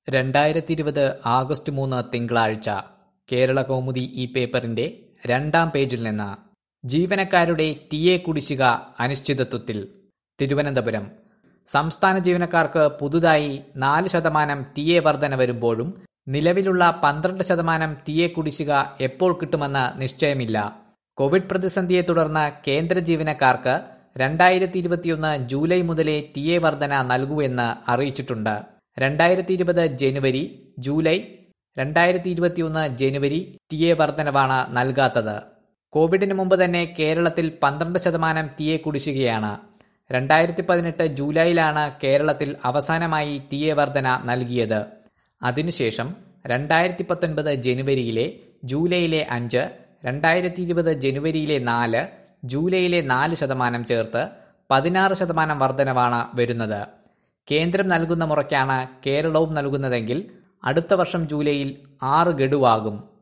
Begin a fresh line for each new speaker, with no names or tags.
രണ്ടായിരത്തി ഇരുപത് ആഗസ്റ്റ് മൂന്ന് തിങ്കളാഴ്ച കേരള കൗമുദി ഈ പേപ്പറിന്റെ രണ്ടാം പേജിൽ നിന്ന് ജീവനക്കാരുടെ ടി എ കുടിശ്ശിക അനിശ്ചിതത്വത്തിൽ തിരുവനന്തപുരം സംസ്ഥാന ജീവനക്കാർക്ക് പുതുതായി നാല് ശതമാനം ടി എ വർധന വരുമ്പോഴും നിലവിലുള്ള പന്ത്രണ്ട് ശതമാനം ടി എ കുടിശ്ശിക എപ്പോൾ കിട്ടുമെന്ന് നിശ്ചയമില്ല കോവിഡ് പ്രതിസന്ധിയെ തുടർന്ന് കേന്ദ്ര ജീവനക്കാർക്ക് രണ്ടായിരത്തി ഇരുപത്തിയൊന്ന് ജൂലൈ മുതലേ ടി എ വർധന നൽകൂ എന്ന് അറിയിച്ചിട്ടുണ്ട് രണ്ടായിരത്തി ഇരുപത് ജനുവരി ജൂലൈ രണ്ടായിരത്തി ഇരുപത്തിയൊന്ന് ജനുവരി ടി എ വർധനവാണ് നൽകാത്തത് കോവിഡിന് മുമ്പ് തന്നെ കേരളത്തിൽ പന്ത്രണ്ട് ശതമാനം ടി എ കുടിശ്ശികയാണ് രണ്ടായിരത്തി പതിനെട്ട് ജൂലൈയിലാണ് കേരളത്തിൽ അവസാനമായി ടി എ വർധന നൽകിയത് അതിനുശേഷം രണ്ടായിരത്തി പത്തൊൻപത് ജനുവരിയിലെ ജൂലൈയിലെ അഞ്ച് രണ്ടായിരത്തി ഇരുപത് ജനുവരിയിലെ നാല് ജൂലൈയിലെ നാല് ശതമാനം ചേർത്ത് പതിനാറ് ശതമാനം വർധനവാണ് വരുന്നത് കേന്ദ്രം നൽകുന്ന മുറയ്ക്കാണ് കേരളവും നൽകുന്നതെങ്കിൽ അടുത്ത വർഷം ജൂലൈയിൽ ആറ് ഗഡുവാകും